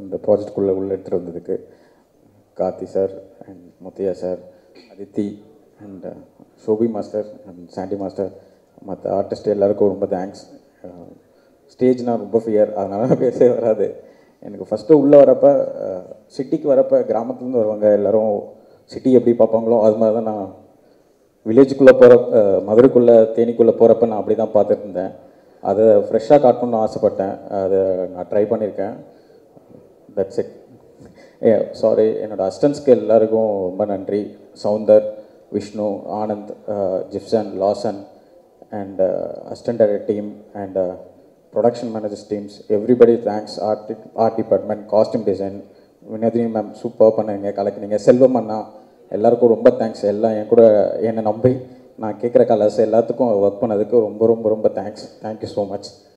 இந்த ப்ராஜெக்ட்குள்ளே உள்ள எடுத்துகிட்டு வந்ததுக்கு Karthi sir and Muthaiya sir Aditi and Shobi master and Sandy master மற்ற ஆர்டிஸ்ட் எல்லாருக்கும் ரொம்ப தேங்க்ஸ் ஸ்டேஜ்னா ரொம்ப ஃபியர் அதனால பேசவே வராது எனக்கு ஃபஸ்ட்டு உள்ளே வரப்போ சிட்டிக்கு வரப்போ கிராமத்துலேருந்து வருவாங்க எல்லாரும் சிட்டி எப்படி பார்ப்பாங்களோ அது மாதிரி தான் நான் வில்லேஜுக்குள்ளே போகிற மதுரைக்குள்ளே தேனிக்குள்ளே போகிறப்ப நான் அப்படி தான் பார்த்துட்டு இருந்தேன் அதை ஃப்ரெஷ்ஷாக காட்டணும்னு ஆசைப்பட்டேன் அதை நான் ட்ரை பண்ணியிருக்கேன் தட்ஸ் இட் ஏ சாரி என்னோட அசிஸ்டன்ஸ்க்கு எல்லாருக்கும் ரொம்ப நன்றி Soundar Vishnu Anand Gibson Lawson and assistant director team and production managers teams everybody thanks art art department costume design Vinodhini ma'am super பண்ணீங்க கலக்குனீங்க செல்வம் அண்ணா எல்லாருக்கும் ரொம்ப தேங்க்ஸ் எல்லாம் என் கூட என்னை நம்பி நான் கேட்குற கலர்ஸ் எல்லாத்துக்கும் ஒர்க் பண்ணதுக்கு ரொம்ப ரொம்ப ரொம்ப தேங்க்ஸ் தேங்க்யூ ஸோ மச்